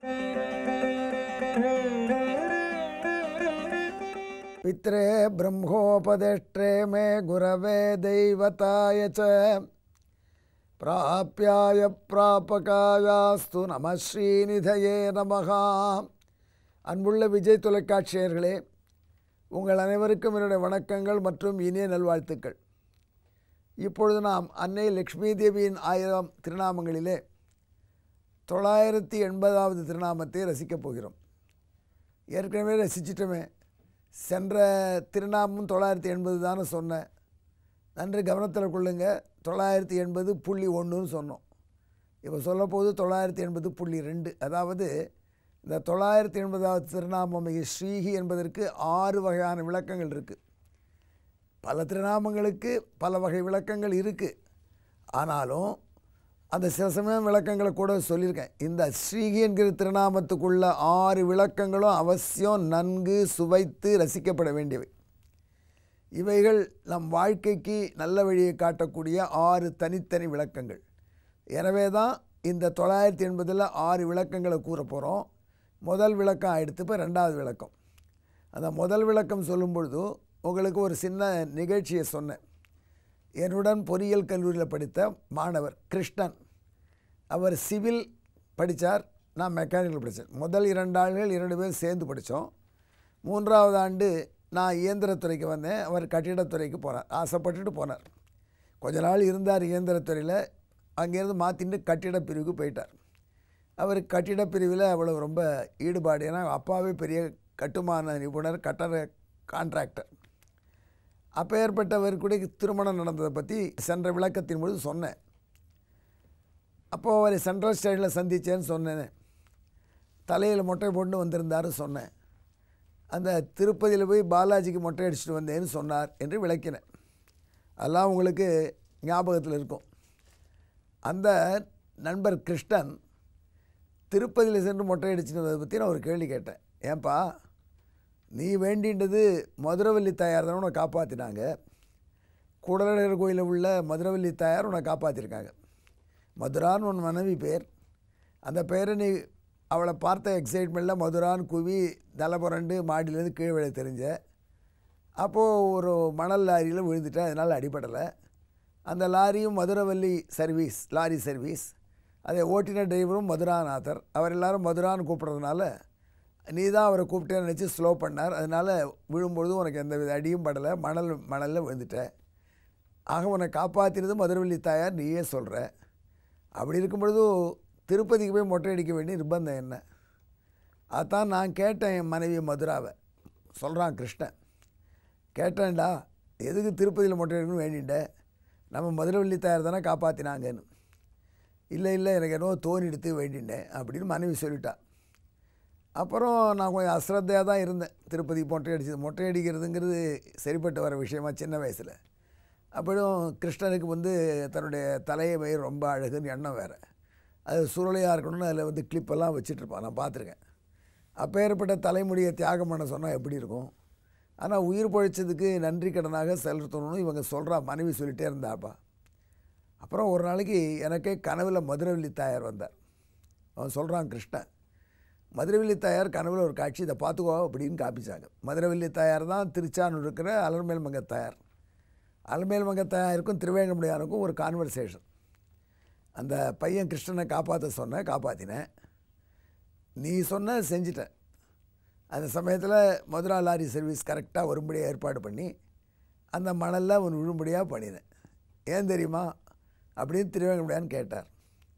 पित्रे ब्रह्मोपदेष्ट्रे मे गुरवे दैवताय च प्राप्याय प्रापकायास्तु நம ஸ்ரீநிதயே நமகா அன்புள்ள விஜய் தொலைக்காட்சியர்களே உங்கள் அனைவருக்கும் என்னுடைய வணக்கங்கள் மற்றும் இனிய நல்வாழ்த்துக்கள் இப்பொழுது நாம் அன்னை லக்ஷ்மி தேவியின் ஆயிரம் திருநாமங்களிலே தொள்ளாயிரத்தி எண்பதாவது திருநாமத்தை ரசிக்கப் போகிறோம் ஏற்கனவே ரசிச்சிட்டோமே சென்ற திருநாமம் தொள்ளாயிரத்தி எண்பது தானே சொன்னேன் நன்று கவனத்தில் கொள்ளுங்க தொள்ளாயிரத்தி எண்பது புள்ளி ஒன்றுன்னு சொன்னோம் இப்போ சொல்லப்போது தொள்ளாயிரத்தி எண்பது புள்ளி ரெண்டு அதாவது இந்த தொள்ளாயிரத்தி எண்பதாவது திருநாமம் ஸ்ரீஹி என்பதற்கு ஆறு வகையான விளக்கங்கள் இருக்குது பல திருநாமங்களுக்கு பல வகை விளக்கங்கள் இருக்குது ஆனாலும் அந்த சில சமயம் விளக்கங்களை கூட சொல்லியிருக்கேன் இந்த ஸ்ரீகி என்கிற திருநாமத்துக்குள்ள ஆறு விளக்கங்களும் அவசியம் நன்கு சுவைத்து ரசிக்கப்பட வேண்டியவை இவைகள் நம் வாழ்க்கைக்கு நல்ல வழியை காட்டக்கூடிய ஆறு தனித்தனி விளக்கங்கள் எனவே தான் இந்த தொள்ளாயிரத்தி எண்பதில் ஆறு விளக்கங்களை கூற போகிறோம் முதல் விளக்கம் எடுத்து இப்போ ரெண்டாவது விளக்கம் அந்த முதல் விளக்கம் சொல்லும் பொழுது உங்களுக்கு ஒரு சின்ன நிகழ்ச்சியை சொன்னேன் என்னுடன் பொறியியல் கல்லூரியில் படித்த மாணவர் கிருஷ்ணன் அவர் சிவில் படித்தார் நான் மெக்கானிக்கல் படித்தேன் முதல் இரண்டு ஆண்டுகள் இரண்டு பேரும் சேர்ந்து படித்தோம் மூன்றாவது ஆண்டு நான் இயந்திரத்துறைக்கு வந்தேன் அவர் கட்டிடத்துறைக்கு போனார் ஆசைப்பட்டுட்டு போனார் கொஞ்ச நாள் இருந்தார் இயந்திரத்துறையில் அங்கேருந்து மாற்றிட்டு கட்டிட பிரிவுக்கு போயிட்டார் அவர் கட்டிட பிரிவில் அவ்வளோ ரொம்ப ஈடுபாடு ஏன்னா அப்பாவே பெரிய கட்டுமான நிபுணர் கட்டட கான்ட்ராக்டர் அப்போ ஏற்பட்டவர் கூட திருமணம் நடந்ததை பற்றி சென்ற விளக்கத்தின் பொழுது சொன்னேன் அப்போது அவரை சென்ட்ரல் ஸ்டேஷனில் சந்தித்தேன்னு சொன்னேன் தலையில் மொட்டை போட்டு வந்திருந்தாரு சொன்னேன் அந்த திருப்பதியில் போய் பாலாஜிக்கு மொட்டை அடிச்சுட்டு வந்தேன்னு சொன்னார் என்று விளக்கினேன் அதெல்லாம் உங்களுக்கு ஞாபகத்தில் இருக்கும் அந்த நண்பர் கிருஷ்ணன் திருப்பதியில் சென்று மொட்டை அடிச்சுட்டு வந்ததை பற்றி நான் ஒரு கேள்வி கேட்டேன் ஏன்பா நீ வேண்டின்றது மதுரவல்லி தாயார் தான் உன்னை காப்பாற்றினாங்க கூடலழகர் கோயிலில் உள்ள மதுரவல்லி தாயார் உன்னை காப்பாற்றிருக்காங்க மதுரான்னு உன் மனைவி பேர் அந்த பேரை நீ அவளை பார்த்த எக்ஸைட்மெண்ட்டில் மதுரான் குவி தலை புரண்டு மாடியிலேருந்து கீழே விழ தெரிஞ்ச அப்போது ஒரு மணல் லாரியில் விழுந்துட்டேன் அதனால் அடிபடலை அந்த லாரியும் மதுரவல்லி சர்வீஸ் லாரி சர்வீஸ் அதை ஓட்டின டிரைவரும் மதுராநாதர் அவர் எல்லாரும் மதுரான்னு கூப்பிட்றதுனால நீ தான் அவரை கூப்பிட்டே நினச்சி ஸ்லோ பண்ணார் அதனால் விழும்பொழுது உனக்கு எந்த வித அடியும் படலை மணல் மணலில் விழுந்துட்ட ஆக உன்னை காப்பாற்றினது மதுரவல்லி தாயார் நீயே சொல்கிற அப்படி இருக்கும் பொழுது திருப்பதிக்கு போய் மொட்டை அடிக்க வேண்டிய நிர்பந்தம் என்ன அதான் நான் கேட்டேன் என் மனைவி மதுராவை சொல்கிறான் கிருஷ்ணன் கேட்டேன்டா எதுக்கு திருப்பதியில் மொட்டை அடிக்கணும்னு வேண்டிட்ட நம்ம மதுரவல்லி தாயார் தானே காப்பாற்றினாங்கன்னு இல்லை இல்லை எனக்கு என்னவோ தோணிடுத்து வேண்டிட்டேன் அப்படின்னு மனைவி சொல்லிட்டா அப்புறம் நான் கொஞ்சம் அஸ்ரத்தையாக தான் இருந்தேன் திருப்பதி மொட்டை அடிச்சது மொட்டை அடிக்கிறதுங்கிறது சரிப்பட்டு வர விஷயமா சின்ன வயசில் அப்படியும் கிருஷ்ணனுக்கு வந்து தன்னுடைய தலையை ரொம்ப அழகுன்னு எண்ணம் வேறு அது சுருளையாக இருக்கணும்னு அதில் வந்து கிளிப்பெல்லாம் வச்சிட்ருப்பான் நான் பார்த்துருக்கேன் அப்போ ஏற்பட்ட தலைமுடியை தியாகம் பண்ண சொன்னால் எப்படி இருக்கும் ஆனால் உயிர் பழிச்சதுக்கு நன்றி கடனாக செலுத்தணும்னு இவங்க சொல்கிறா மனைவி சொல்லிகிட்டே இருந்தாப்பா அப்புறம் ஒரு நாளைக்கு எனக்கே கனவில் மதுரவல்லி தாயார் வந்தார் அவன் சொல்கிறான் கிருஷ்ணன் மதுரவல்லி தாயார் கனவில் ஒரு காட்சி இதை பார்த்துக்கோ அப்படின்னு காப்பிச்சாங்க மதுரவல்லி தாயார் தான் திருச்சானூர் இருக்கிற அலர்மேல் மங்க தாயார் அலர்மேல் மங்க தாயாருக்கும் திருவேங்கமுடியாருக்கும் ஒரு கான்வர்சேஷன் அந்த பையன் கிருஷ்ணனை காப்பாற்ற சொன்ன காப்பாற்றினேன் நீ சொன்ன செஞ்சிட்டேன் அந்த சமயத்தில் மதுரா லாரி சர்வீஸ் கரெக்டாக வரும்படியாக ஏற்பாடு பண்ணி அந்த மணலில் அவன் விழும்படியாக பண்ணினேன் ஏன் தெரியுமா அப்படின்னு திருவேங்கமுடியான்னு கேட்டார்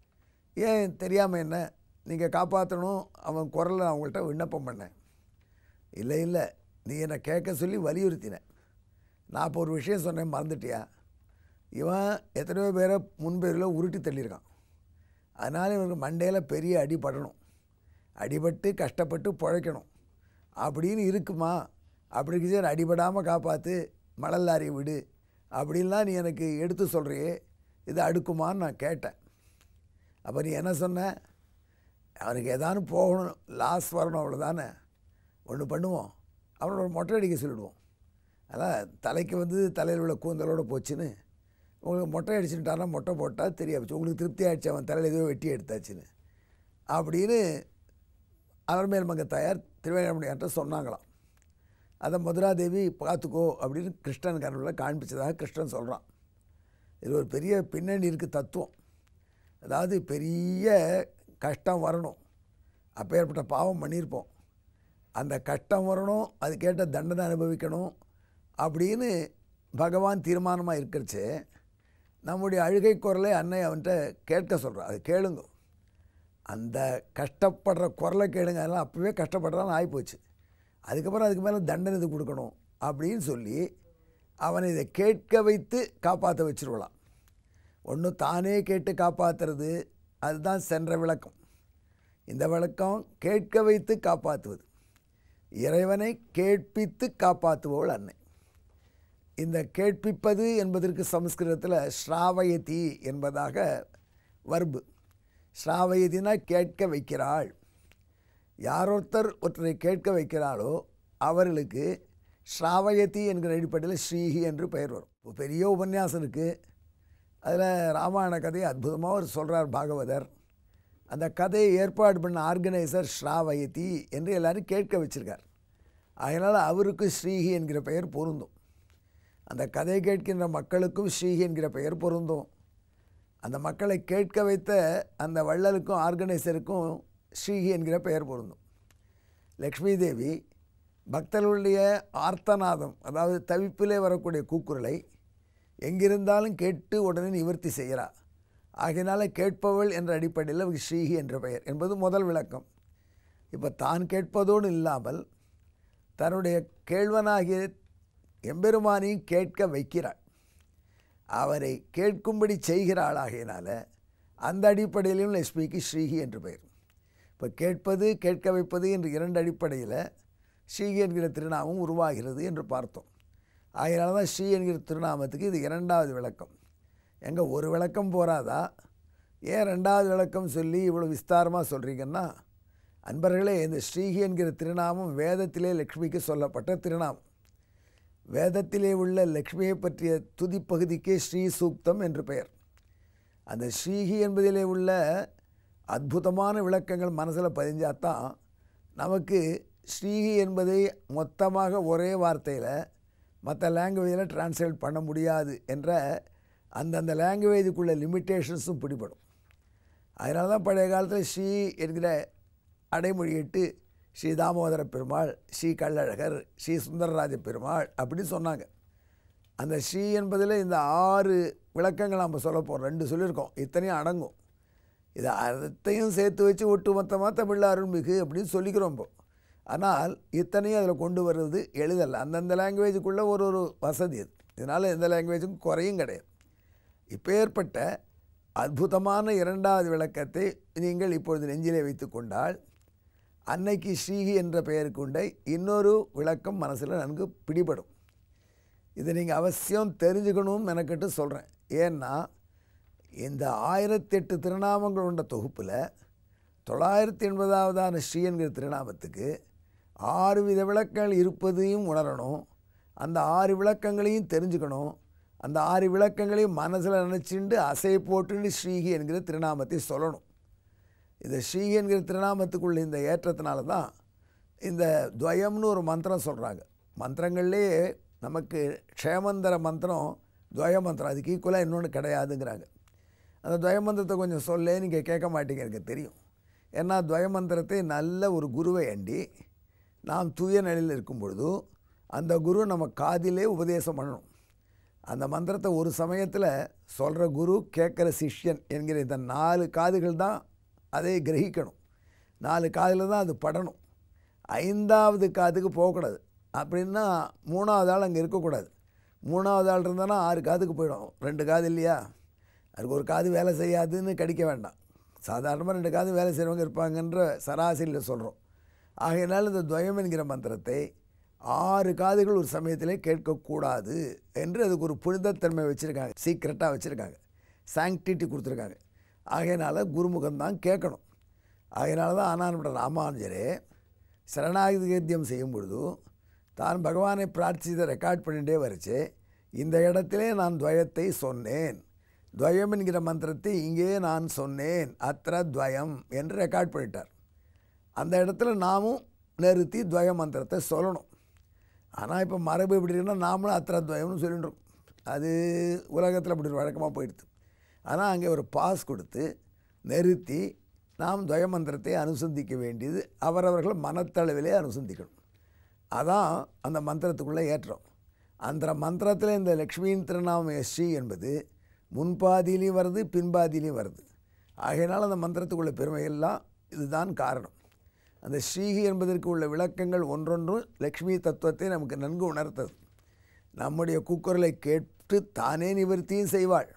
ஏன் தெரியாமல் என்ன நீங்கள் காப்பாற்றணும் அவன் குரலை நான் அவங்கள்ட்ட விண்ணப்பம் பண்ணேன் இல்லை இல்லை நீ என்னை கேட்க சொல்லி வலியுறுத்தினேன் நான் இப்போ ஒரு விஷயம் சொன்னேன் மறந்துட்டியா இவன் எத்தனையோ பேரை முன்பேரில் உருட்டி தள்ளியிருக்கான் அதனால் இவனுக்கு மண்டையில் பெரிய அடி படணும் அடிபட்டு கஷ்டப்பட்டு பிழைக்கணும் அப்படின்னு இருக்குமா அப்படி சரி அடிபடாமல் காப்பாற்று மணல் லாரியை விடு அப்படின்லாம் நீ எனக்கு எடுத்து சொல்கிறியே இது அடுக்குமான்னு நான் கேட்டேன் அப்போ நீ என்ன சொன்ன அவனுக்கு ஏதானு போகணும் லாஸ் வரணும் அவ்வளோதானே ஒன்று பண்ணுவோம் அவனோட மொட்டை அடிக்க சொல்லிடுவோம் அதான் தலைக்கு வந்து தலையில் உள்ள கூந்தலோடு போச்சுன்னு உங்களுக்கு மொட்டை அடிச்சுட்டானா மொட்டை போட்டால் தெரியாது உங்களுக்கு திருப்தி ஆயிடுச்சு அவன் தலையில் ஏதோ வெட்டி எடுத்தாச்சுன்னு அப்படின்னு அலர்மேல் மங்க தாயார் திருவேங்கடமுடியார்கிட்ட சொன்னாங்களாம் அதை மதுராதேவி பார்த்துக்கோ அப்படின்னு கிருஷ்ணன் கனவில் காண்பிச்சதாக கிருஷ்ணன் சொல்கிறான் இது ஒரு பெரிய பின்னணி இருக்குது தத்துவம் அதாவது பெரிய கஷ்டம் வரணும் அப்பேற்பட்ட பாவம் பண்ணியிருப்போம் அந்த கஷ்டம் வரணும் அது கேட்ட தண்டனை அனுபவிக்கணும் அப்படின்னு பகவான் தீர்மானமாக இருக்கிறச்சு நம்முடைய அழுகை குரலை அன்னை அவன்கிட்ட கேட்க சொல்கிறான் அது கேளுங்க அந்த கஷ்டப்படுற குரலை கேளுங்க அதெல்லாம் அப்போவே கஷ்டப்படுறான்னு ஆகிப்போச்சு அதுக்கப்புறம் அதுக்கு மேலே தண்டனை இது கொடுக்கணும் அப்படின்னு சொல்லி அவனை இதை கேட்க வைத்து காப்பாற்ற வச்சிருவலாம் ஒன்று தானே கேட்டு காப்பாற்றுறது அதுதான் சென்ற விளக்கம் இந்த விளக்கம் கேட்க வைத்து காப்பாற்றுவது இறைவனை கேட்பித்து காப்பாற்றுபவள் அன்னை இந்த கேட்பிப்பது என்பதற்கு சமஸ்கிருதத்தில் ஸ்ராவயதி என்பதாக வர்பு ஸ்ராவயதினா கேட்க வைக்கிறாள் யாரொருத்தர் ஒருத்தரை கேட்க வைக்கிறாளோ அவர்களுக்கு ஸ்ராவயதி என்கிற அடிப்படையில் ஸ்ரீஹி என்று பெயர் வரும் இப்போ பெரிய உபன்யாசம் இருக்குது அதில் ராமாயண கதையை அற்புதமாக அவர் சொல்கிறார் பாகவதர் அந்த கதையை ஏற்பாடு பண்ண ஆர்கனைசர் ஸ்ராவயதி என்று எல்லாரும் கேட்க வச்சிருக்கார் அதனால் அவருக்கு ஸ்ரீஹி என்கிற பெயர் பொருந்தும் அந்த கதை கேட்கின்ற மக்களுக்கும் ஸ்ரீஹி என்கிற பெயர் பொருந்தும் அந்த மக்களை கேட்க வைத்த அந்த வள்ளலுக்கும் ஆர்கனைசருக்கும் ஸ்ரீஹி என்கிற பெயர் பொருந்தும் லக்ஷ்மி தேவி பக்தர்களுடைய ஆர்த்தநாதம் அதாவது தவிப்பிலே வரக்கூடிய கூக்குரலை எங்கிருந்தாலும் கேட்டு உடனே நிவர்த்தி செய்கிறார் ஆகையினால கேட்பவள் என்ற அடிப்படையில் அவருக்கு ஸ்ரீஹி என்ற பெயர் என்பது முதல் விளக்கம் இப்போ தான் கேட்பதோடு இல்லாமல் தன்னுடைய கேள்வனாகிய எம்பெருமானையும் கேட்க வைக்கிறாள் அவரை கேட்கும்படி செய்கிறாள் ஆகையினால அந்த அடிப்படையிலும் லட்சுமிக்கு ஸ்ரீஹி என்று பெயர் இப்போ கேட்பது கேட்க வைப்பது என்று இரண்டு அடிப்படையில் ஸ்ரீஹி என்கிற திருநாமம் உருவாகிறது என்று பார்த்தோம் ஆகையினால தான் ஸ்ரீ என்கிற திருநாமத்துக்கு இது இரண்டாவது விளக்கம் எங்கே ஒரு விளக்கம் போகாதா ஏன் ரெண்டாவது விளக்கம் சொல்லி இவ்வளோ விஸ்தாரமாக சொல்கிறீங்கன்னா அன்பர்களே இந்த ஸ்ரீஹி என்கிற திருநாமம் வேதத்திலே லக்ஷ்மிக்கு சொல்லப்பட்ட திருநாமம் வேதத்திலே உள்ள லக்ஷ்மியை பற்றிய துதிப்பகுதிக்கே ஸ்ரீ சூக்தம் என்று பெயர் அந்த ஸ்ரீஹி என்பதிலே உள்ள அற்புதமான விளக்கங்கள் மனசில் பதிஞ்சாதான் நமக்கு ஸ்ரீஹி என்பதை மொத்தமாக ஒரே வார்த்தையில் மற்ற லாங்குவேஜில் டிரான்ஸ்லேட் பண்ண முடியாது என்ற அந்தந்த லாங்குவேஜுக்குள்ள லிமிட்டேஷன்ஸும் பிடிபடும் அதனால தான் பழைய காலத்தில் ஸ்ரீ என்கிற அடைமொழியிட்டு ஸ்ரீ தாமோதர பெருமாள் ஸ்ரீ கள்ளழகர் ஸ்ரீ சுந்தரராஜ பெருமாள் அப்படின்னு சொன்னாங்க அந்த ஸ்ரீ என்பதில் இந்த ஆறு விளக்கங்கள் நம்ம சொல்ல போகிறோம் ரெண்டு சொல்லியிருக்கோம் இத்தனையும் அடங்கும் இதை அனைத்தையும் சேர்த்து வச்சு ஒட்டு மொத்தமாக தமிழ் அருள்மிகு அப்படின்னு சொல்லிக்கிறோம் இப்போ ஆனால் இத்தனையும் அதில் கொண்டு வர்றது எளிதல்ல அந்தந்த லாங்குவேஜுக்குள்ளே ஒரு ஒரு வசதி அது இதனால் எந்த லாங்குவேஜுக்கும் குறையும் கிடையாது இப்போ ஏற்பட்ட அற்புதமான இரண்டாவது விளக்கத்தை நீங்கள் இப்பொழுது நெஞ்சிலே வைத்து கொண்டால் அன்னைக்கு ஸ்ரீஹி என்ற பெயர் கொண்ட இன்னொரு விளக்கம் மனசில் நன்கு பிடிபடும் இதை நீங்கள் அவசியம் தெரிஞ்சுக்கணும்னு மெனக்கிட்டு சொல்கிறேன் ஏன்னா இந்த ஆயிரத்தெட்டு திருநாமங்கள் உள்ள தொகுப்பில் தொள்ளாயிரத்தி எண்பதாவதான ஸ்ரீ என்கிற திருநாமத்துக்கு ஆறு வித விளக்கங்கள் இருப்பதையும் உணரணும் அந்த ஆறு விளக்கங்களையும் தெரிஞ்சுக்கணும் அந்த ஆறு விளக்கங்களையும் மனசில் நினச்சிண்டு அசை போட்டுன்னு ஸ்ரீஹி என்கிற திருநாமத்தை சொல்லணும் இந்த ஸ்ரீஹி என்கிற திருநாமத்துக்குள்ள இந்த ஏற்றத்தினால தான் இந்த துவயம்னு ஒரு மந்திரம் சொல்கிறாங்க மந்திரங்கள்லேயே நமக்கு க்ஷேமந்தர மந்திரம் துவய மந்திரம் அதுக்கு ஈக்குவலாக இன்னொன்று கிடையாதுங்கிறாங்க அந்த துவய மந்திரத்தை கொஞ்சம் சொல்லே நீங்கள் கேட்க மாட்டீங்க எனக்கு தெரியும் ஏன்னா துவய மந்திரத்தை நல்ல ஒரு குருவை அண்டி நாம் தூய நிலையில் இருக்கும் பொழுது அந்த குரு நம்ம காதிலே உபதேசம் பண்ணணும் அந்த மந்திரத்தை ஒரு சமயத்தில் சொல்கிற குரு கேட்குற சிஷ்யன் என்கிற இந்த நாலு காதுகள் தான் அதை கிரகிக்கணும் நாலு காதில் தான் அது படணும் ஐந்தாவது காதுக்கு போகக்கூடாது அப்படின்னா மூணாவது ஆள் அங்கே இருக்கக்கூடாது மூணாவது ஆள் இருந்தானா ஆறு காதுக்கு போயிடும் ரெண்டு காது இல்லையா அதுக்கு ஒரு காது வேலை செய்யாதுன்னு கடிக்க வேண்டாம் சாதாரணமாக ரெண்டு காது வேலை செய்கிறவங்க இருப்பாங்கன்ற சராசரியில் சொல்கிறோம் ஆகையினால் இந்த துவயம் என்கிற மந்திரத்தை ஆறு காதுகள் ஒரு சமயத்திலே கேட்கக்கூடாது என்று அதுக்கு ஒரு புனிதத்தன்மை வச்சுருக்காங்க சீக்ரெட்டாக வச்சுருக்காங்க சாங்டிட்டி கொடுத்துருக்காங்க ஆகையினால குருமுகம் தான் கேட்கணும் ஆகையினால தான் ஆனான்பட ராமானுஜரே சரணாகிருத்தியம் செய்யும் பொழுது தான் பகவானை பிரார்த்தித்தை ரெக்கார்ட் பண்ணிகிட்டே வரைச்சு இந்த இடத்திலே நான் துவயத்தை சொன்னேன் துவயம் என்கிற மந்திரத்தை இங்கே நான் சொன்னேன் அத்திர துவயம் என்று ரெக்கார்ட் பண்ணிட்டார் அந்த இடத்துல நாமும் நிறுத்தி துவய மந்திரத்தை சொல்லணும் ஆனால் இப்போ மரபு எப்படி இருக்குன்னா நாமளும் அத்திர துவயம்னு சொல்லிட்டுருக்கோம் அது உலகத்தில் அப்படி ஒரு வழக்கமாக போயிடுது ஆனால் அங்கே ஒரு பாஸ் கொடுத்து நிறுத்தி நாம் துவய மந்திரத்தை அனுசந்திக்க வேண்டியது அவரவர்கள் மனத்தளவிலே அனுசந்திக்கணும் அதான் அந்த மந்திரத்துக்குள்ளே ஏற்றம் அந்த மந்திரத்தில் இந்த லக்ஷ்மியின் திருநாம ஸ்ரீ என்பது முன்பாதியிலையும் வருது பின்பாதியிலையும் வருது ஆகையினால் அந்த மந்திரத்துக்குள்ள பெருமையெல்லாம் இதுதான் காரணம் அந்த ஸ்ரீஹி என்பதற்கு உள்ள விளக்கங்கள் ஒன்றொன்றும் லக்ஷ்மி தத்துவத்தை நமக்கு நன்கு உணர்த்தது நம்முடைய கூக்குரலை கேட்டு தானே நிவர்த்தியும் செய்வாள்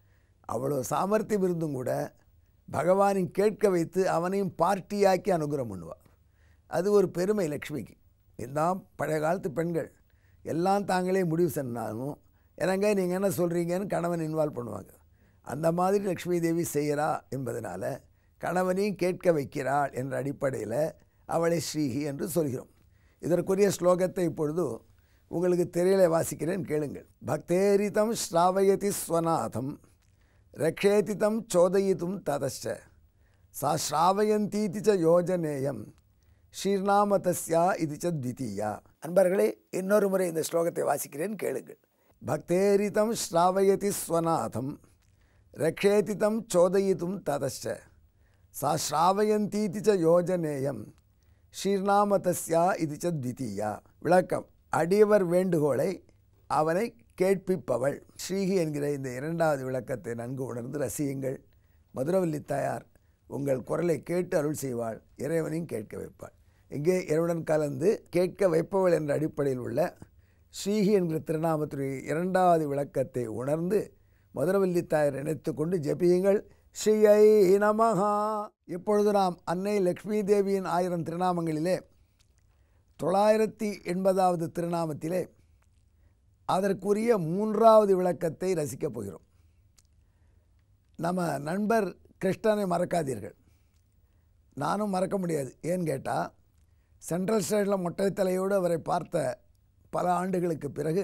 அவ்வளோ சாமர்த்தியம் இருந்தும் கூட பகவானின் கேட்க வைத்து அவனையும் பார்ட்டியாக்கி அனுகிரகம் பண்ணுவாள் அது ஒரு பெருமை லக்ஷ்மிக்கு இதுதான் பழைய காலத்து பெண்கள் எல்லாம் தாங்களே முடிவு சொன்னாலும் என்னங்க நீங்கள் என்ன சொல்கிறீங்கன்னு கணவன் இன்வால்வ் பண்ணுவாங்க அந்த மாதிரி லக்ஷ்மி தேவி செய்கிறா என்பதனால் கணவனையும் கேட்க வைக்கிறாள் என்ற அடிப்படையில் அவளை ஸ்ரீஹி என்று சொல்கிறோம் இதற்குரிய ஸ்லோகத்தை இப்பொழுது உங்களுக்கு தெரியல வாசிக்கிறேன் கேளுங்கள் பக்தேரிதம் ஸ்ராவயதி ஸ்வநாதம் ரக்ஷேதி தம் சோதயித்தும் ததச்ச சா ஸ்ராவயந்தீதி ச யோஜனேயம் ஸ்ரீர்நாம தஸ்யா இது ச த்விதீயா அன்பர்களே இன்னொரு முறை இந்த ஸ்லோகத்தை வாசிக்கிறேன் கேளுங்கள் பக்தேரிதம் ஸ்ராவயதி ஸ்வநாதம் ரக்ஷேதி தம் சோதயித்தும் ததச்ச சா ஸ்ராவயந்தீதி ச யோஜனேயம் ஸ்ரீர்நாம தஸ்யா இது ச த்விதீயா விளக்கம் அடியவர் வேண்டுகோளை அவனை கேட்பிப்பவள் ஸ்ரீஹி என்கிற இந்த இரண்டாவது விளக்கத்தை நன்கு உணர்ந்து ரசியுங்கள் மதுரவல்லி தாயார் உங்கள் குரலை கேட்டு அருள் செய்வாள் இறைவனையும் கேட்க வைப்பாள் இங்கே இறைவனுடன் கலந்து கேட்க வைப்பவள் என்ற அடிப்படையில் உள்ள ஸ்ரீஹி என்கிற திருநாமத்துடைய இரண்டாவது விளக்கத்தை உணர்ந்து மதுரவல்லி தாயார் நினைத்து கொண்டு ஜெபியுங்கள் ஸ்ரீயை நமஹா இப்பொழுது நாம் அன்னை லக்ஷ்மி தேவியின் ஆயிரம் திருநாமங்களிலே தொள்ளாயிரத்தி எண்பதாவது திருநாமத்திலே அதற்குரிய மூன்றாவது விளக்கத்தை ரசிக்கப் போகிறோம் நம்ம நண்பர் கிருஷ்ணனை மறக்காதீர்கள் நானும் மறக்க முடியாது ஏன்னு கேட்டால் சென்ட்ரல் ஸ்டேட்டில் மொட்டை தலையோடு அவரை பார்த்த பல ஆண்டுகளுக்கு பிறகு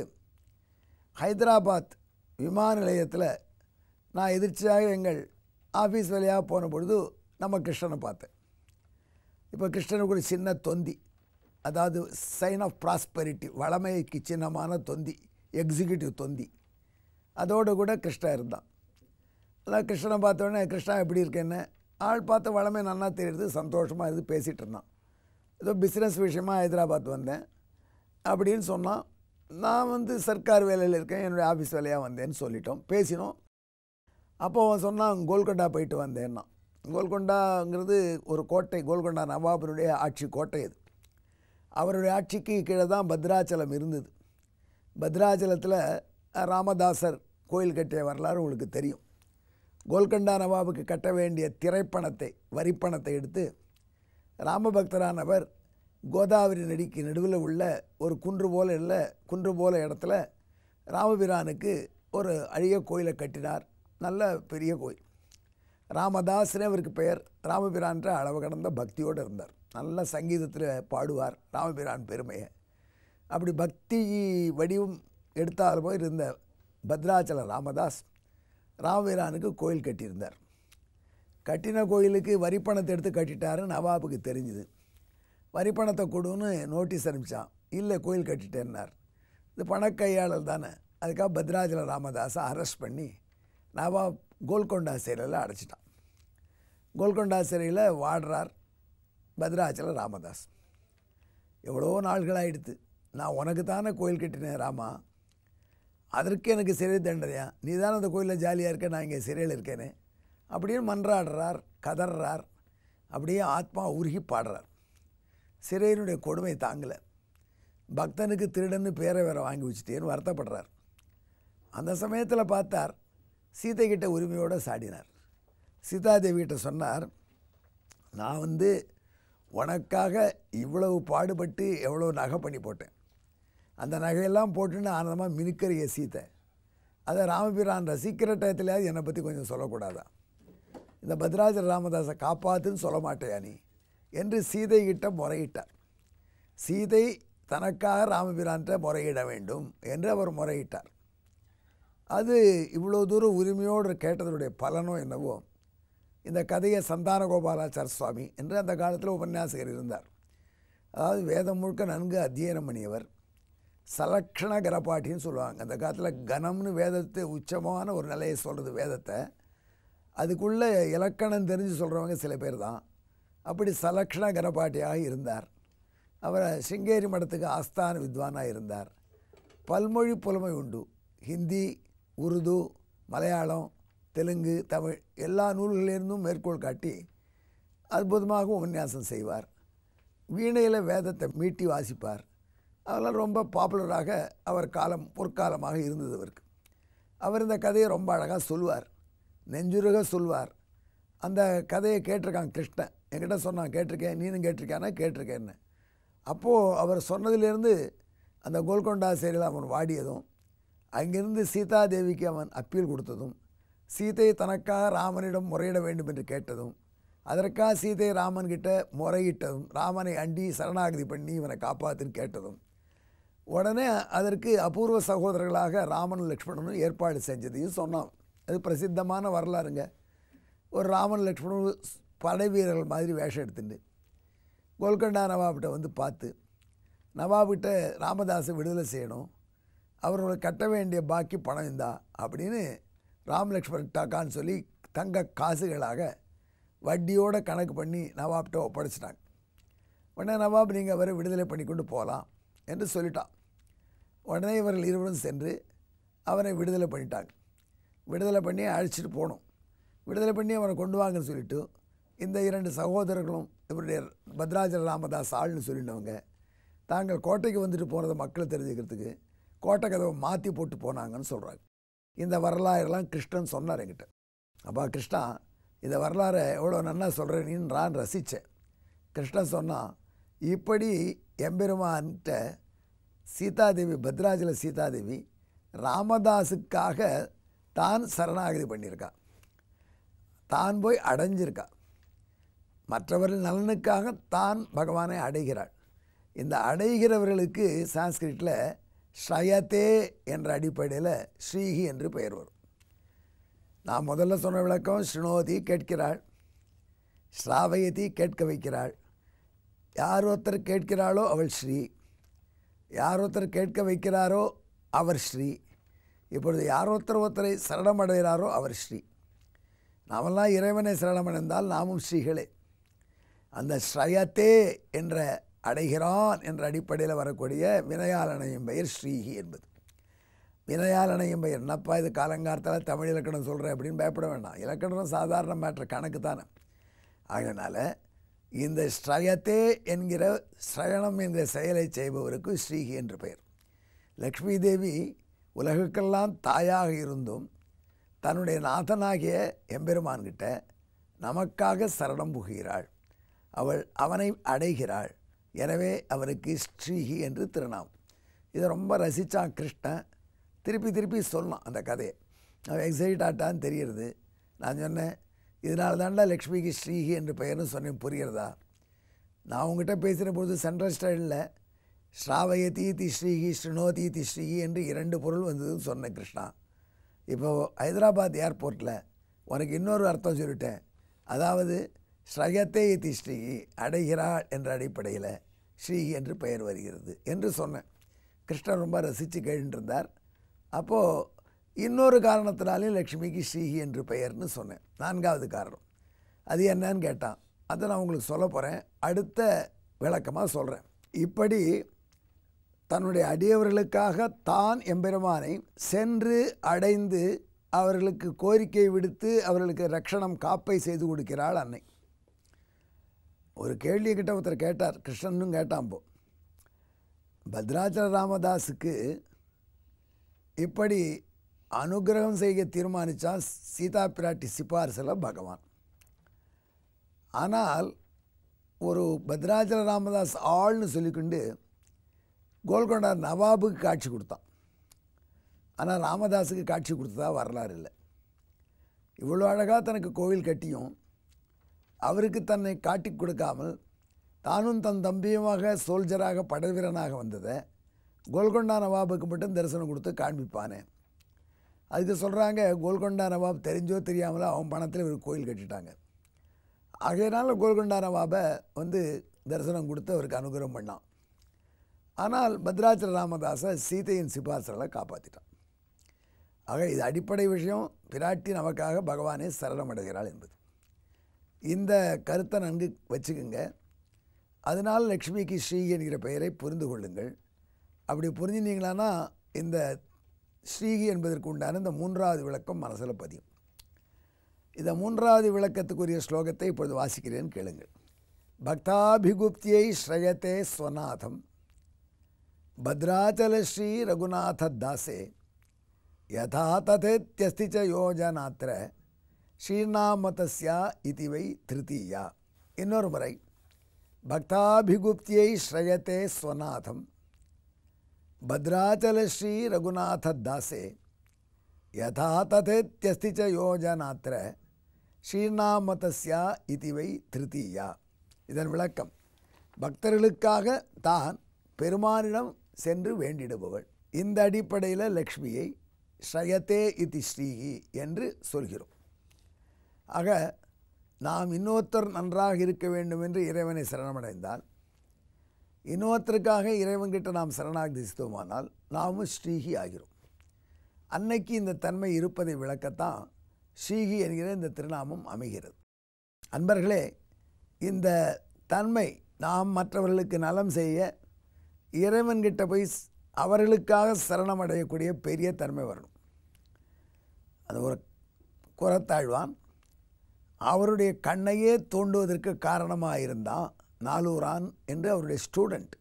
ஹைதராபாத் விமான நிலையத்தில் நான் எதிர்ச்சியாக எங்கள் ஆஃபீஸ் வழியாக போன பொழுது நம்ம கிருஷ்ணனை பார்த்தேன் இப்போ கிருஷ்ணனுக்கு ஒரு சின்ன தொந்தி அதாவது சைன் ஆஃப் ப்ராஸ்பெரிட்டி வளமைக்கு சின்னமான தொந்தி எக்ஸிக்யூட்டிவ் தொந்தி அதோடு கூட கிருஷ்ணா இருந்தான் அதான் கிருஷ்ணனை பார்த்தோன்னே கிருஷ்ணா எப்படி இருக்கேன்னு ஆள் பார்த்த வளமை நன்னா தெரியுது சந்தோஷமாக இருந்து பேசிகிட்டு இருந்தான் ஏதோ பிஸ்னஸ் விஷயமாக ஹைதராபாத் வந்தேன் அப்படின்னு சொன்னான் நான் வந்து சர்க்கார் வேலையில் இருக்கேன் என்னுடைய ஆஃபீஸ் வேலையாக வந்தேன்னு சொல்லிட்டோம் பேசினோம் அப்போ அவன் சொன்னான் கோல்கொண்டா போயிட்டு வந்தேன்னா கோல்கொண்டாங்கிறது ஒரு கோட்டை கோல்கொண்டா நவாபருடைய ஆட்சி கோட்டை அது அவருடைய ஆட்சிக்கு கீழே தான் பத்ராச்சலம் இருந்தது பத்ராச்சலத்தில் ராமதாசர் கோயில் கட்டிய வரலாறு உங்களுக்கு தெரியும் கோல்கொண்டா நவாபுக்கு கட்ட வேண்டிய திரைப்பணத்தை வரிப்பணத்தை எடுத்து ராமபக்தரானவர் கோதாவரி நதிக்கு நடுவில் உள்ள ஒரு குன்று போல இல்லை குன்று போல இடத்துல ராமபிரானுக்கு ஒரு அழிய கோயிலை கட்டினார் நல்ல பெரிய கோயில் ராமதாஸ்னே அவருக்கு பெயர் ராமபிரான்ற அளவு கடந்த பக்தியோடு இருந்தார் நல்ல சங்கீதத்தில் பாடுவார் ராமபிரான் பெருமையை அப்படி பக்தி வடிவம் எடுத்தால் போய் இருந்த பத்ராச்சல ராமதாஸ் ராமபிரானுக்கு கோயில் கட்டியிருந்தார் கட்டின கோயிலுக்கு வரிப்பணத்தை எடுத்து கட்டிட்டாரு நவாபுக்கு தெரிஞ்சுது வரிப்பணத்தை கொடுன்னு நோட்டீஸ் அனுப்பிச்சான் இல்லை கோயில் கட்டிட்டேன்னார் இது பணக்கையாளர் தானே அதுக்காக பத்ராஜல ராமதாஸை அரெஸ்ட் பண்ணி நவாப் கோல்கொண்டா சிறையில் அடைச்சிட்டான் கோல்கொண்டா சிறையில் வாடுறார் பத்ராச்சல ராமதாஸ் எவ்வளோ நாள்கள் ஆயிடுத்து நான் உனக்கு தானே கோயில் கட்டினேன் ராமா அதற்கு எனக்கு சிறை தண்டனையா நீ தானே அந்த கோயிலில் ஜாலியாக இருக்க நான் இங்கே சிறையில் இருக்கேனே அப்படின்னு மன்றாடுறார் கதறார் அப்படியே ஆத்மா உருகி பாடுறார் சிறையினுடைய கொடுமை தாங்கலை பக்தனுக்கு திருடன்னு பேரை வேற வாங்கி வச்சுட்டேன்னு வருத்தப்படுறார் அந்த சமயத்தில் பார்த்தார் சீதை கிட்ட உரிமையோடு சாடினார் சீதாதேவி கிட்ட சொன்னார் நான் வந்து உனக்காக இவ்வளவு பாடுபட்டு எவ்வளோ நகை பண்ணி போட்டேன் அந்த நகையெல்லாம் போட்டுன்னு ஆனந்தமாக மினுக்கறிய சீத்தை அதை ராமபிரான் ரசிக்கிற டயத்துலையாவது என்னை பற்றி கொஞ்சம் சொல்லக்கூடாதா இந்த பத்ராஜ ராமதாஸை காப்பாத்துன்னு சொல்ல மாட்டேயா நீ என்று சீதை கிட்ட முறையிட்டார் சீதை தனக்காக ராமபிரான்கிட்ட முறையிட வேண்டும் என்று அவர் முறையிட்டார் அது இவ்வளோ தூரம் உரிமையோடு கேட்டதனுடைய பலனோ என்னவோ இந்த கதையை சந்தான கோபாலாச்சார சுவாமி என்று அந்த காலத்தில் உபன்யாசகர் இருந்தார் அதாவது வேதம் முழுக்க நன்கு அத்தியனம் பண்ணியவர் சலக்ஷண கரபாட்டின்னு சொல்லுவாங்க அந்த காலத்தில் கனம்னு வேதத்தை உச்சமான ஒரு நிலையை சொல்கிறது வேதத்தை அதுக்குள்ளே இலக்கணம் தெரிஞ்சு சொல்கிறவங்க சில பேர் தான் அப்படி சலக்ஷண கரபாட்டியாக இருந்தார் அவர் சிங்கேரி மடத்துக்கு ஆஸ்தான வித்வானாக இருந்தார் பல்மொழி புலமை உண்டு ஹிந்தி உருது மலையாளம் தெலுங்கு தமிழ் எல்லா நூல்களிலிருந்தும் மேற்கோள் காட்டி அற்புதமாக உபன்யாசம் செய்வார் வீணையில் வேதத்தை மீட்டி வாசிப்பார் அதெல்லாம் ரொம்ப பாப்புலராக அவர் காலம் பொற்காலமாக இருந்தது அவருக்கு அவர் இந்த கதையை ரொம்ப அழகாக சொல்லுவார் நெஞ்சுருக சொல்வார் அந்த கதையை கேட்டிருக்கான் கிருஷ்ணன் என்கிட்ட சொன்னான் கேட்டிருக்கேன் நீனும் கேட்டிருக்கானா கேட்டிருக்கேன்னு அப்போது அவர் சொன்னதிலிருந்து அந்த கோல்கொண்டா சேரில் அவன் வாடியதும் அங்கிருந்து சீதாதேவிக்கு அவன் அப்பீல் கொடுத்ததும் சீதை தனக்காக ராமனிடம் முறையிட வேண்டும் என்று கேட்டதும் அதற்காக சீதை ராமன்கிட்ட முறையிட்டதும் ராமனை அண்டி சரணாகதி பண்ணி இவனை காப்பாற்றுன்னு கேட்டதும் உடனே அதற்கு அபூர்வ சகோதரர்களாக ராமன் லக்ஷ்மணனும் ஏற்பாடு செஞ்சதையும் சொன்னான் அது பிரசித்தமான வரலாறுங்க ஒரு ராமன் லக்ஷ்மணன் படை வீரர்கள் மாதிரி வேஷம் எடுத்துட்டு கோல்கண்டா நவாப்கிட்ட வந்து பார்த்து நவாப்கிட்ட ராமதாஸை விடுதலை செய்யணும் அவரோட கட்ட வேண்டிய பாக்கி பணம் இந்தா அப்படின்னு ராம் லக்ஷ்மண் டாக்கான்னு சொல்லி தங்க காசுகளாக வட்டியோட கணக்கு பண்ணி நவாப்கிட்ட ஒப்படைச்சிட்டாங்க உடனே நவாப் நீங்கள் அவரை விடுதலை பண்ணி கொண்டு போகலாம் என்று சொல்லிட்டான் உடனே இவர்கள் இருவரும் சென்று அவனை விடுதலை பண்ணிட்டாங்க விடுதலை பண்ணி அழைச்சிட்டு போகணும் விடுதலை பண்ணி அவனை கொண்டு வாங்கன்னு சொல்லிட்டு இந்த இரண்டு சகோதரர்களும் இவருடைய பத்ராஜல ராமதாஸ் ஆள்னு சொல்லினவங்க தாங்கள் கோட்டைக்கு வந்துட்டு போனதை மக்கள் தெரிஞ்சுக்கிறதுக்கு கோட்டை கதவை மாற்றி போட்டு போனாங்கன்னு சொல்கிறாங்க இந்த வரலாறுலாம் கிருஷ்ணன் சொன்னார் என்கிட்ட அப்பா கிருஷ்ணா இந்த வரலாறை எவ்வளோ நன்னா சொல்கிறேன்னு நான் ரசித்தேன் கிருஷ்ணன் சொன்னான் இப்படி எம்பெருமான்கிட்ட சீதாதேவி பத்ராஜல சீதாதேவி ராமதாஸுக்காக தான் சரணாகதி பண்ணியிருக்கா தான் போய் அடைஞ்சிருக்கா மற்றவர்கள் நலனுக்காக தான் பகவானை அடைகிறாள் இந்த அடைகிறவர்களுக்கு சான்ஸ்கிரிட்டில் ஸ்ரயத்தே என்ற அடிப்படையில் ஸ்ரீஹி என்று பெயர் வரும் நான் முதல்ல சொன்ன விளக்கம் ஸ்ருணோதி கேட்கிறாள் ஸ்ராவயதி கேட்க வைக்கிறாள் யார் ஒருத்தர் கேட்கிறாளோ அவள் ஸ்ரீ யார் ஒருத்தர் கேட்க வைக்கிறாரோ அவர் ஸ்ரீ இப்பொழுது யார் ஒருத்தர் ஒருத்தரை சரணமடைகிறாரோ அவர் ஸ்ரீ நாமெல்லாம் இறைவனை சரணமடைந்தால் நாமும் ஸ்ரீகளே அந்த ஸ்ரயத்தே என்ற அடைகிறான் என்ற அடிப்படையில் வரக்கூடிய வினயாலனையும் பெயர் ஸ்ரீஹி என்பது வினயாலனையும் பெயர் என்னப்பா இது காலங்காலத்தில் தமிழ் இலக்கணம் சொல்கிறேன் அப்படின்னு பயப்பட வேண்டாம் இலக்கணம் சாதாரண மேற்ற கணக்கு தானே அதனால் இந்த ஸ்ரயத்தே என்கிற ஸ்ரயணம் என்ற செயலை செய்பவருக்கு ஸ்ரீஹி என்று பெயர் லக்ஷ்மி தேவி உலகுக்கெல்லாம் தாயாக இருந்தும் தன்னுடைய நாதனாகிய எம்பெருமான்கிட்ட நமக்காக சரணம் புகுகிறாள் அவள் அவனை அடைகிறாள் எனவே அவனுக்கு ஸ்ரீஹி என்று திருநாம் இதை ரொம்ப ரசித்தான் கிருஷ்ணன் திருப்பி திருப்பி சொன்னான் அந்த கதையை அவன் எக்ஸைட் ஆட்டான்னு தெரிகிறது நான் சொன்னேன் இதனால தாண்டா லக்ஷ்மிக்கு ஸ்ரீஹி என்று பெயர்னு சொன்னேன் புரிகிறதா நான் உங்ககிட்ட பேசுகிற பொழுது சென்ட்ரல் ஸ்டைலில் ஸ்ராவயதி தி ஸ்ரீஹி ஸ்ருணோதி தி ஸ்ரீஹி என்று இரண்டு பொருள் வந்ததுன்னு சொன்னேன் கிருஷ்ணா இப்போ ஹைதராபாத் ஏர்போர்ட்டில் உனக்கு இன்னொரு அர்த்தம் சொல்லிட்டேன் அதாவது ஸ்ரயத்தே இத்தி ஸ்ரீஹி அடைகிறாள் என்ற அடிப்படையில் ஸ்ரீஹி என்று பெயர் வருகிறது என்று சொன்னேன் கிருஷ்ணன் ரொம்ப ரசித்து கேட்டுருந்தார் அப்போது இன்னொரு காரணத்தினாலே லக்ஷ்மிக்கு ஸ்ரீஹி என்று பெயர்னு சொன்னேன் நான்காவது காரணம் அது என்னன்னு கேட்டான் அதை நான் உங்களுக்கு சொல்ல போகிறேன் அடுத்த விளக்கமாக சொல்கிறேன் இப்படி தன்னுடைய அடியவர்களுக்காக தான் எம்பெருமானை சென்று அடைந்து அவர்களுக்கு கோரிக்கை விடுத்து அவர்களுக்கு ரட்சணம் காப்பை செய்து கொடுக்கிறாள் அன்னை ஒரு கேள்வி கிட்ட ஒருத்தர் கேட்டார் கிருஷ்ணனும் கேட்டான் போ பத்ராச்சல ராமதாஸுக்கு இப்படி அனுகிரகம் செய்ய தீர்மானித்தான் சீதா பிராட்டி சிபாரிசில் பகவான் ஆனால் ஒரு பத்ராச்சல ராமதாஸ் ஆள்னு சொல்லிக்கொண்டு கோல்கொண்டா நவாபுக்கு காட்சி கொடுத்தான் ஆனால் ராமதாஸுக்கு காட்சி கொடுத்ததா வரலாறு இல்லை இவ்வளோ அழகாக தனக்கு கோவில் கட்டியும் அவருக்கு தன்னை காட்டி கொடுக்காமல் தானும் தன் தம்பியுமாக சோல்ஜராக படைவீரனாக வந்ததை கோல்கொண்டா நவாபுக்கு மட்டும் தரிசனம் கொடுத்து காண்பிப்பானே அதுக்கு சொல்கிறாங்க கோல்கொண்டா நவாப் தெரிஞ்சோ தெரியாமலோ அவன் பணத்தில் இவர் கோயில் கட்டிட்டாங்க ஆகையினால கோல்கொண்டா நவாபை வந்து தரிசனம் கொடுத்து அவருக்கு அனுகிரகம் பண்ணான் ஆனால் பத்ராச்சல ராமதாஸை சீதையின் சிபாசலை காப்பாற்றிட்டான் ஆக இது அடிப்படை விஷயம் பிராட்டி நமக்காக பகவானே சரணமடைகிறாள் என்பது இந்த கருத்தை நன்கு வச்சுக்கோங்க அதனால் லக்ஷ்மிக்கு ஸ்ரீ என்கிற பெயரை புரிந்து கொள்ளுங்கள் அப்படி புரிஞ்சுனீங்களான்னா இந்த ஸ்ரீகி என்பதற்கு உண்டான இந்த மூன்றாவது விளக்கம் மனசில் பதியும் இந்த மூன்றாவது விளக்கத்துக்குரிய ஸ்லோகத்தை இப்பொழுது வாசிக்கிறேன் கேளுங்கள் பக்தாபிகுப்தியை ஸ்ரயத்தே ஸ்வநாதம் பத்ராச்சல ஸ்ரீ ரகுநாத தாசே யதா ததேத்யஸ்தி ச யோஜனாத்திர ஸ்ரீநாமதஸ்யா இதி வை திருத்தீயா இன்னொரு முறை பக்தாபிகுப்தியை ஸ்ரயத்தே ஸ்வநாதம் பத்ராச்சல ஸ்ரீ ரகுநாத தாசே யதா ததேத்யஸ்தி ச யோஜனாத்திர ஸ்ரீநாமதஸ்யா இதி வை திருத்தீயா இதன் விளக்கம் பக்தர்களுக்காக தான் பெருமானிடம் சென்று வேண்டிடுபவள் இந்த அடிப்படையில் லக்ஷ்மியை ஸ்ரயத்தே இதி ஸ்ரீஹி என்று சொல்கிறோம் ஆக நாம் இன்னொருத்தர் நன்றாக இருக்க வேண்டும் என்று இறைவனை சரணமடைந்தால் இன்னொருத்தருக்காக இறைவன்கிட்ட நாம் சரணாகதிசித்தோமானால் நாமும் ஸ்ரீஹி ஆகிறோம் அன்னைக்கு இந்த தன்மை இருப்பதை விளக்கத்தான் ஸ்ரீஹி என்கிற இந்த திருநாமம் அமைகிறது அன்பர்களே இந்த தன்மை நாம் மற்றவர்களுக்கு நலம் செய்ய இறைவன்கிட்ட போய் ஸ்- அவர்களுக்காக சரணமடையக்கூடிய பெரிய தன்மை வரணும் அது ஒரு குரத்தாழ்வான் அவருடைய கண்ணையே தோண்டுவதற்கு காரணமாக இருந்தான் நாலூரான் என்று அவருடைய ஸ்டூடெண்ட்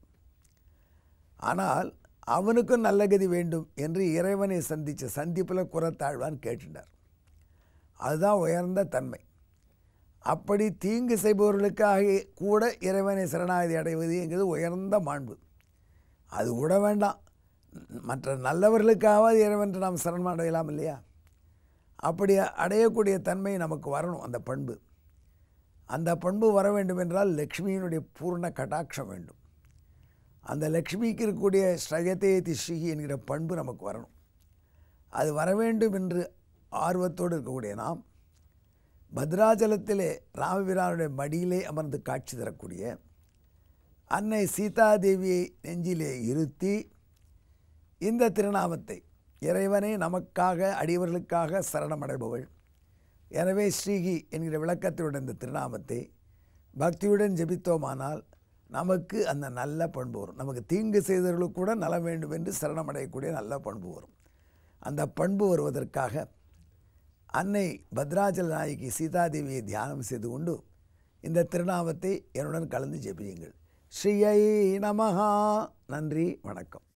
ஆனால் அவனுக்கும் நல்ல கதி வேண்டும் என்று இறைவனை சந்தித்த சந்திப்பில் குரத்தாழ்வான் கேட்டுட்டார் அதுதான் உயர்ந்த தன்மை அப்படி தீங்கு செய்பவர்களுக்காக கூட இறைவனை சரணாகதி அடைவது என்கிறது உயர்ந்த மாண்பு அது கூட வேண்டாம் மற்ற நல்லவர்களுக்காவது இறைவன் நாம் சரணம் அடையலாம் இல்லையா அப்படி அடையக்கூடிய தன்மை நமக்கு வரணும் அந்த பண்பு அந்த பண்பு வர வேண்டும் என்றால் லக்ஷ்மியினுடைய பூர்ண கட்டாட்சம் வேண்டும் அந்த லக்ஷ்மிக்கு இருக்கக்கூடிய ஸ்ரயதேதி ஸ்ரீஹி என்கிற பண்பு நமக்கு வரணும் அது வர வேண்டும் என்று ஆர்வத்தோடு இருக்கக்கூடிய நாம் பத்ராச்சலத்திலே ராமபிரானுடைய மடியிலே அமர்ந்து காட்சி தரக்கூடிய அன்னை சீதாதேவியை நெஞ்சிலே இருத்தி இந்த திருநாமத்தை இறைவனை நமக்காக அடியவர்களுக்காக சரணமடைபவள் எனவே ஸ்ரீகி என்கிற விளக்கத்துடன் இந்த திருநாமத்தை பக்தியுடன் ஜெபித்தோமானால் நமக்கு அந்த நல்ல பண்பு வரும் நமக்கு தீங்கு செய்தவர்களுக்கு கூட நலம் வேண்டும் என்று சரணமடையக்கூடிய நல்ல பண்பு வரும் அந்த பண்பு வருவதற்காக அன்னை பத்ராச்சல நாயகி சீதாதேவியை தியானம் செய்து கொண்டு இந்த திருநாமத்தை என்னுடன் கலந்து ஜெபியுங்கள் ஸ்ரீயை நமஹா நன்றி வணக்கம்